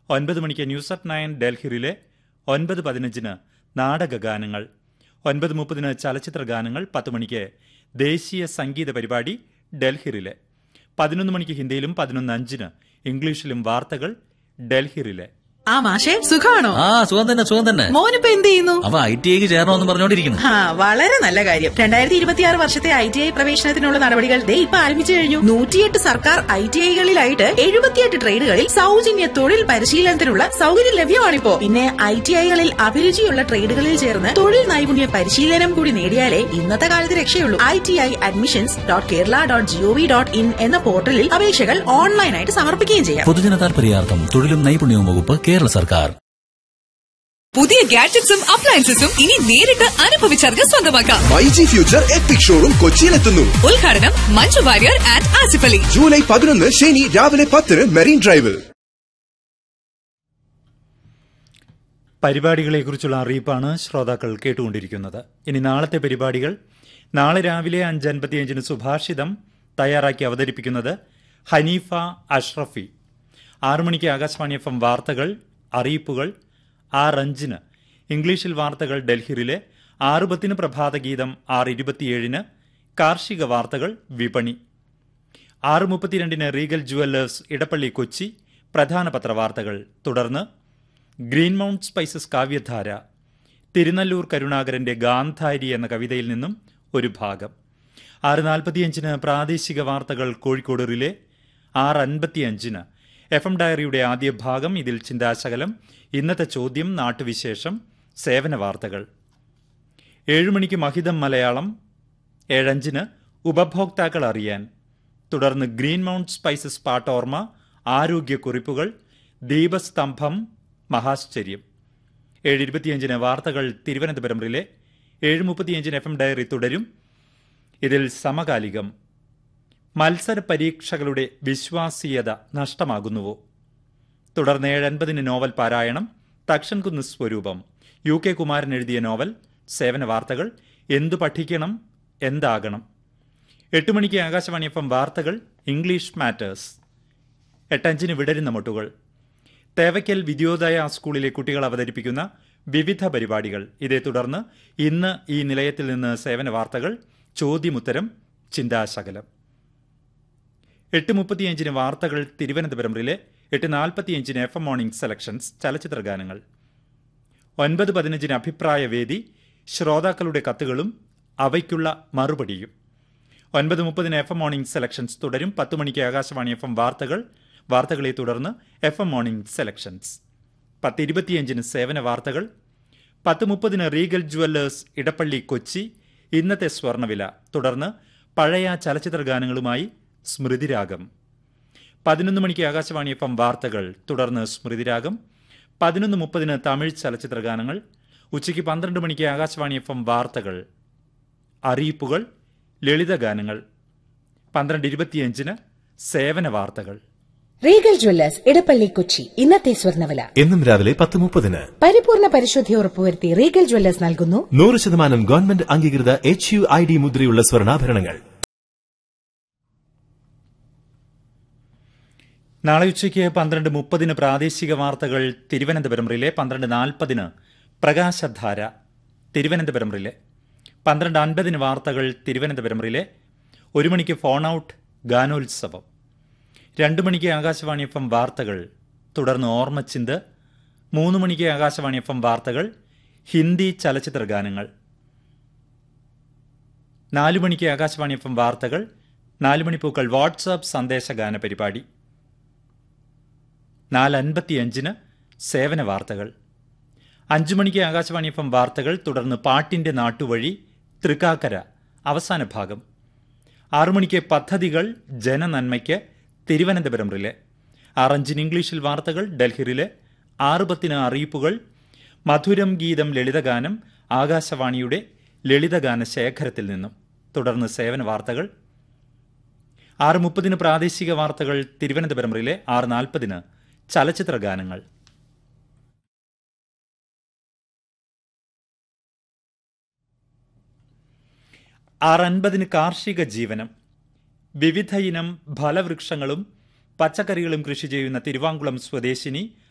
ഒൻപത് മണിക്ക് news at nine ഡൽഹിയിലെ ഒൻപത് പതിനഞ്ചിന് നാടകഗാനങ്ങൾ ഒൻപത് മുപ്പതിന് ചലച്ചിത്ര ഗാനങ്ങൾ പത്ത് മണിക്ക് ദേശീയ സംഗീത പരിപാടി ഡൽഹിയിലെ പതിനൊന്ന് മണിക്ക് ഹിന്ദിയിലും പതിനൊന്ന് അഞ്ചിന് ഇംഗ്ലീഷിലും വാർത്തകൾ ഡൽഹിയിലെ ആ മാഷെ സുഖാണോ ആ സുഖം തന്നെ സുഖം തന്നെ മോനിപ്പോ എന്ത് ചെയ്യുന്നു അവ ഐ ടി ഐക്ക് ചേരണമെന്ന് പറഞ്ഞോണ്ടിരിക്കുന്നു ആ വളരെ നല്ല കാര്യം രണ്ടായിരത്തി ഇരുപത്തിയാറ് വർഷത്തെ ഐ ടി ഐ പ്രവേശനത്തിനുള്ള നടപടികൾ ദേ ഇപ്പൊ ആരംഭിച്ചു കഴിഞ്ഞു നൂറ്റിയെട്ട് സർക്കാർ ഐ ടി ഐകളിലായിട്ട് എഴുപത്തിയെട്ട് ട്രേഡുകളിൽ സൗജന്യ തൊഴിൽ പരിശീലനത്തിനുള്ള സൗകര്യം ലഭ്യമാണിപ്പോ പിന്നെ ഐ ടി ഐകളിൽ അഭിരുചിയുള്ള ട്രേഡുകളിൽ ചേർന്ന് തൊഴിൽ നൈപുണ്യ പരിശീലനം കൂടി നേടിയാലേ ഇന്നത്തെ കാലത്ത് രക്ഷയുള്ളൂ I T I admissions dot Kerala dot G O V dot in എന്ന പോർട്ടലിൽ അപേക്ഷകൾ ഓൺലൈനായിട്ട് സമർപ്പിക്കുകയും ചെയ്യാം പൊതുജന താൽപര്യാർത്ഥം തൊഴിലും നൈപുണ്യവും വകുപ്പ് കേരള സർക്കാർ പുതിയ ഗാഡ്ജറ്റ്സും അപ്ലയൻസസും ഇനി നേരിട്ട് അനുഭവിച്ചറിഞ്ഞ് സ്വന്തമാക്കാം മൈജി ഫ്യൂച്ചർ എപ്പിക് ഷോറൂം കൊച്ചിയിലെത്തുന്നു ഉദ്ഘാടനം മഞ്ജു വാര്യർ ആൻഡ് ആസിഫ് അലി ജൂലൈ പതിനൊന്ന് ശനി രാവിലെ പത്തിന് മെറീൻ ഡ്രൈവിൽ പരിപാടികളെക്കുറിച്ചുള്ള അറിയിപ്പാണ് ശ്രോതാക്കൾ കേട്ടുകൊണ്ടിരിക്കുന്നത് ഇനി നാളത്തെ പരിപാടികൾ നാളെ രാവിലെ അഞ്ച് അൻപത്തിയഞ്ചിന് സുഭാഷിതം തയ്യാറാക്കി അവതരിപ്പിക്കുന്നത് ഹനീഫ അഷ്റഫി ആറു മണിക്ക് ആകാശവാണി എഫ് എം വാർത്തകൾ അറിയിപ്പുകൾ ആറ് അഞ്ചിന് ഇംഗ്ലീഷിൽ വാർത്തകൾ ഡൽഹിയിലെ ആറ് പത്തിന് പ്രഭാതഗീതം ആറ് ഇരുപത്തിയേഴിന് കാർഷിക വാർത്തകൾ വിപണി ആറ് മുപ്പത്തിരണ്ടിന് റീഗൽ ജുവല്ലേഴ്സ് ഇടപ്പള്ളി കൊച്ചി പ്രധാന പത്രവാർത്തകൾ തുടർന്ന് ഗ്രീൻ മൗണ്ട് സ്പൈസസ് കാവ്യധാര തിരുനല്ലൂർ കരുണാകരന്റെ ഗാന്ധാരി എന്ന കവിതയിൽ നിന്നും ഒരു ഭാഗം ആറ് നാൽപ്പത്തിയഞ്ചിന് പ്രാദേശിക വാർത്തകൾ കോഴിക്കോട് റിലേ ആറ് അൻപത്തിയഞ്ചിന് എഫ് എം ഡയറിയുടെ ആദ്യ ഭാഗം ഇതിൽ ചിന്താശകലം ഇന്നത്തെ ചോദ്യം നാട്ടുവിശേഷം സേവന വാർത്തകൾ ഏഴുമണിക്ക് മഹിതം മലയാളം ഏഴഞ്ചിന് ഉപഭോക്താക്കൾ അറിയാൻ തുടർന്ന് ഗ്രീൻ മൗണ്ട് സ്പൈസസ് പാട്ടോർമ ആരോഗ്യക്കുറിപ്പുകൾ ദീപസ്തംഭം മഹാശ്ചര്യം ഏഴ് ഇരുപത്തിയഞ്ചിന് വാർത്തകൾ തിരുവനന്തപുരം റിലേ ഏഴ് മുപ്പത്തിയഞ്ചിന് എഫ് എം ഡയറി തുടരും ഇതിൽ സമകാലികം മത്സര പരീക്ഷകളുടെ വിശ്വാസീയത നഷ്ടമാകുന്നുവോ തുടർന്ന് ഏഴ് അൻപതിന് നോവൽ പാരായണം തക്ഷൻകുന്ന് സ്വരൂപം യു കെ കുമാരൻ എഴുതിയ നോവൽ സേവന വാർത്തകൾ എന്തു പഠിക്കണം എന്താകണം എട്ട് മണിക്ക് ആകാശവാണി എഫ് എം വാർത്തകൾ ഇംഗ്ലീഷ് മാറ്റേഴ്സ് എട്ടഞ്ചിന് വിടരുന്ന മുട്ടുകൾ തേവയ്ക്കൽ വിദ്യോദയ സ്കൂളിലെ കുട്ടികൾ അവതരിപ്പിക്കുന്ന വിവിധ പരിപാടികൾ ഇതേ തുടർന്ന് ഇന്ന് ഈ നിലയത്തിൽ നിന്ന് സേവന വാർത്തകൾ ചോദ്യമുത്തരം ചിന്താശകലം എട്ട് മുപ്പത്തിയഞ്ചിന് വാർത്തകൾ തിരുവനന്തപുരം റിലെ എട്ട് നാൽപ്പത്തിയഞ്ചിന് എഫ് എം മോർണിംഗ് സെലക്ഷൻസ് ചലച്ചിത്ര ഗാനങ്ങൾ ഒൻപത് പതിനഞ്ചിന് അഭിപ്രായ വേദി ശ്രോതാക്കളുടെ കത്തുകളും അവയ്ക്കുള്ള മറുപടിയും ഒൻപത് മുപ്പതിന് എഫ് എം മോർണിംഗ് സെലക്ഷൻസ് തുടരും പത്ത് മണിക്ക് ആകാശവാണി എഫ് എം വാർത്തകൾ വാർത്തകളെ തുടർന്ന് എഫ് എം മോർണിംഗ് സെലക്ഷൻസ് പത്ത് ഇരുപത്തിയഞ്ചിന് സേവന വാർത്തകൾ പത്ത് മുപ്പതിന് റീഗൽ ജുവല്ലേഴ്സ് ഇടപ്പള്ളി കൊച്ചി ഇന്നത്തെ സ്വർണ്ണവില തുടർന്ന് പഴയ ചലച്ചിത്ര ഗാനങ്ങളുമായി സ്മൃതിരാഗം പതിനൊന്ന് മണിക്ക് ആകാശവാണി എഫ് എം വാർത്തകൾ തുടർന്ന് സ്മൃതിരാഗം പതിനൊന്ന് മുപ്പതിന് തമിഴ് ചലച്ചിത്ര ഗാനങ്ങൾ ഉച്ചയ്ക്ക് പന്ത്രണ്ട് മണിക്ക് ആകാശവാണി എഫ് എം വാർത്തകൾ അറിയിപ്പുകൾ ലളിതഗാനങ്ങൾ പന്ത്രണ്ട് ഇരുപത്തിയഞ്ചിന് സേവന വാർത്തകൾ റീഗൽ ജ്വല്ലേഴ്സ് ഇടപ്പള്ളി കൊച്ചി ഇന്നത്തെ സ്വർണ്ണവില എന്നും രാവിലെ പത്ത് മുപ്പതിന് പരിപൂർണ പരിശുദ്ധി ഉറപ്പുവരുത്തി റീഗൽ ജ്വല്ലേഴ്സ് നൽകുന്നു നൂറ് ശതമാനം ഗവൺമെന്റ് അംഗീകൃത എച്ച് യു ഐ ഡി മുദ്രയുള്ള സ്വർണ്ണാഭരണങ്ങൾ നാളെ ഉച്ചയ്ക്ക് പന്ത്രണ്ട് മുപ്പതിന് പ്രാദേശിക വാർത്തകൾ തിരുവനന്തപുരം റിലെ പന്ത്രണ്ട് നാൽപ്പതിന് പ്രകാശധാര തിരുവനന്തപുരം റിലെ പന്ത്രണ്ട് അൻപതിന് വാർത്തകൾ തിരുവനന്തപുരം റിലെ ഒരു മണിക്ക് ഫോൺ ഔട്ട് ഗാനോത്സവം രണ്ട് മണിക്ക് ആകാശവാണി എഫ് എം വാർത്തകൾ തുടർന്ന് ഓർമ്മച്ചിന്ത് മൂന്ന് മണിക്ക് ആകാശവാണി എഫ് എം വാർത്തകൾ ഹിന്ദി ചലച്ചിത്ര ഗാനങ്ങൾ നാലു മണിക്ക് ആകാശവാണി എഫ് എം വാർത്തകൾ നാല് മണിപ്പൂക്കൾ വാട്സാപ്പ് സന്ദേശഗാന പരിപാടി നാല് അൻപത്തിയഞ്ചിന് സേവന വാർത്തകൾ അഞ്ചു മണിക്ക് ആകാശവാണി എഫ് എം വാർത്തകൾ തുടർന്ന് പാട്ടിന്റെ നാട്ടുവഴി തൃക്കാക്കര അവസാന ഭാഗം ആറു മണിക്ക് പദ്ധതികൾ ജനനന്മയ്ക്ക് തിരുവനന്തപുരം റിലെ ആറഞ്ചിന് ഇംഗ്ലീഷിൽ വാർത്തകൾ ഡൽഹി റിലെ ആറ് പത്തിന് അറിയിപ്പുകൾ മധുരം ഗീതം ലളിതഗാനം ആകാശവാണിയുടെ ലളിതഗാന ശേഖരത്തിൽ നിന്നും തുടർന്ന് സേവന വാർത്തകൾ ആറ് മുപ്പതിന് പ്രാദേശിക വാർത്തകൾ തിരുവനന്തപുരം റിലെ ആറ് നാൽപ്പതിന് ചലച്ചിത്ര ഗാനങ്ങൾ ആറ് അൻപതിന് കാർഷിക ജീവനം വിവിധ ഇനം ഫലവൃക്ഷങ്ങളും പച്ചക്കറികളും കൃഷി ചെയ്യുന്ന തിരുവാങ്കുളം സ്വദേശിനി